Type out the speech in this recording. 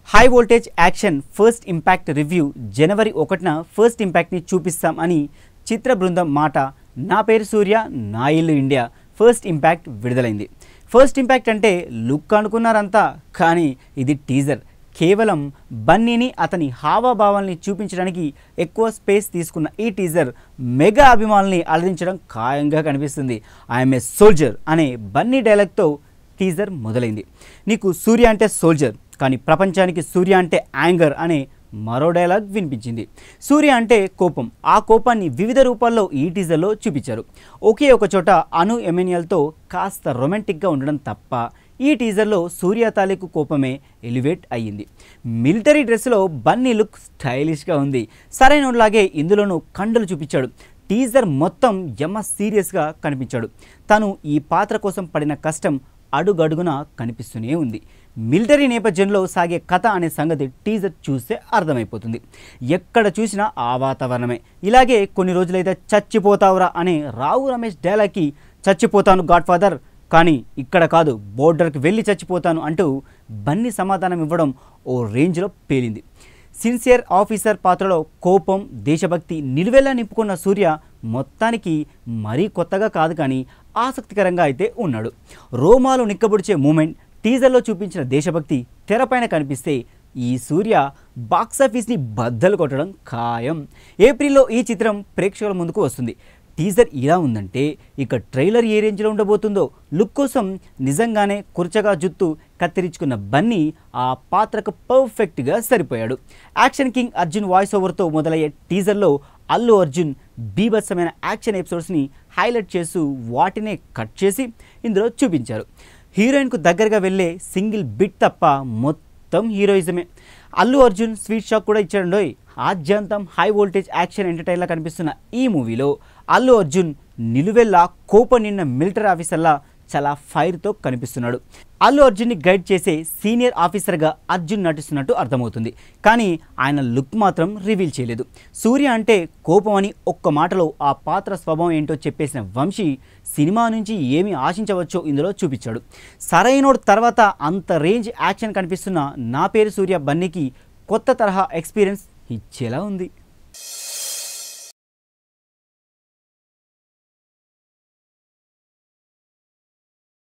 high voltage action first impact review జనవరి ఒకటిన first ఇంపాక్ట్ని చూపిస్తాం అని చిత్ర బృందం మాట నా పేరు సూర్య నా ఇల్లు ఇండియా ఫస్ట్ ఇంపాక్ట్ విడుదలైంది ఫస్ట్ ఇంపాక్ట్ అంటే లుక్ అనుకున్నారంతా కానీ ఇది టీజర్ కేవలం బన్నీని అతని హావభావాల్ని చూపించడానికి ఎక్కువ స్పేస్ తీసుకున్న ఈ టీజర్ మెగా అభిమానుల్ని అలరించడం ఖాయంగా కనిపిస్తుంది ఐఎమ్ ఏ సోల్జర్ అనే బన్నీ డైలాగ్తో టీజర్ మొదలైంది నీకు సూర్య అంటే సోల్జర్ కానీ ప్రపంచానికి సూర్య అంటే యాంగర్ అనే మరో డైలాగ్ వినిపించింది సూర్య అంటే కోపం ఆ కోపాన్ని వివిధ రూపాల్లో ఈ టీజర్లో చూపించారు ఒకే ఒక చోట అను ఎమెనియల్తో కాస్త రొమాంటిక్గా ఉండడం తప్ప ఈ టీజర్లో సూర్య తాలూకు కోపమే ఎలివేట్ అయ్యింది మిలిటరీ డ్రెస్లో బన్నీ లుక్ స్టైలిష్గా ఉంది సరైనలాగే ఇందులోనూ కండలు చూపించాడు టీజర్ మొత్తం యమ సీరియస్గా కనిపించాడు తను ఈ పాత్ర కోసం పడిన కష్టం అడుగడుగున కనిపిస్తూనే ఉంది మిలిటరీ నేపథ్యంలో సాగే కథ అనే సంగతి టీజర్ చూస్తే అర్థమైపోతుంది ఎక్కడ చూసినా ఆ వాతావరణమే ఇలాగే కొన్ని రోజులైతే చచ్చిపోతావురా అనే రావు రమేష్ డైలాగ్కి చచ్చిపోతాను గాడ్ ఫాదర్ కానీ ఇక్కడ కాదు బోర్డర్కి వెళ్ళి చచ్చిపోతాను అంటూ బన్నీ సమాధానం ఇవ్వడం ఓ రేంజ్లో పేలింది సిన్సియర్ ఆఫీసర్ పాత్రలో కోపం దేశభక్తి నిలువెల్లా నింపుకున్న సూర్య మొత్తానికి మరీ కొత్తగా కాదు కానీ ఆసక్తికరంగా అయితే ఉన్నాడు రోమాలు నిక్కబొడిచే మూమెంట్ టీజర్లో చూపించిన దేశభక్తి తెరపైన కనిపిస్తే ఈ సూర్య బాక్సాఫీస్ని బద్దలు కొట్టడం ఖాయం ఏప్రిల్లో ఈ చిత్రం ప్రేక్షకుల ముందుకు వస్తుంది టీజర్ ఇలా ఉందంటే ఇక ట్రైలర్ ఏ రేంజ్లో ఉండబోతుందో లుక్ కోసం నిజంగానే కుర్చగా జుత్తు కత్తిరించుకున్న బన్నీ ఆ పాత్రకు పర్ఫెక్ట్గా సరిపోయాడు యాక్షన్ కింగ్ అర్జున్ వాయిస్ ఓవర్తో మొదలయ్యే టీజర్లో అల్లు అర్జున్ బీభత్సమైన యాక్షన్ ఎపిసోడ్స్ని హైలైట్ చేస్తూ వాటినే కట్ చేసి ఇందులో చూపించారు హీరోయిన్కు దగ్గరగా వెళ్ళే సింగిల్ బిట్ తప్ప మొత్తం హీరోయిజమే అల్లు అర్జున్ స్వీట్ షాక్ కూడా ఇచ్చాడండోయ్ ఆద్యంతం హై వోల్టేజ్ యాక్షన్ ఎంటర్టైన్లా కనిపిస్తున్న ఈ మూవీలో అల్లు అర్జున్ నిలువెల్లా కోప నిన్న మిలిటరీ ఆఫీసర్లా చాలా ఫైర్తో కనిపిస్తున్నాడు అల్లు అర్జున్ని గైడ్ చేసే సీనియర్ ఆఫీసర్గా అర్జున్ నటిస్తున్నట్టు అర్థమవుతుంది కానీ ఆయన లుక్ మాత్రం రివీల్ చేయలేదు సూర్య అంటే కోపం అని ఒక్క మాటలో ఆ పాత్ర స్వభావం ఏంటో చెప్పేసిన వంశీ సినిమా నుంచి ఏమి ఆశించవచ్చో ఇందులో చూపించాడు సరైనోడు తర్వాత అంత రేంజ్ యాక్షన్ కనిపిస్తున్న నా పేరు సూర్య బన్నీకి కొత్త తరహా ఎక్స్పీరియన్స్ ఇచ్చేలా ఉంది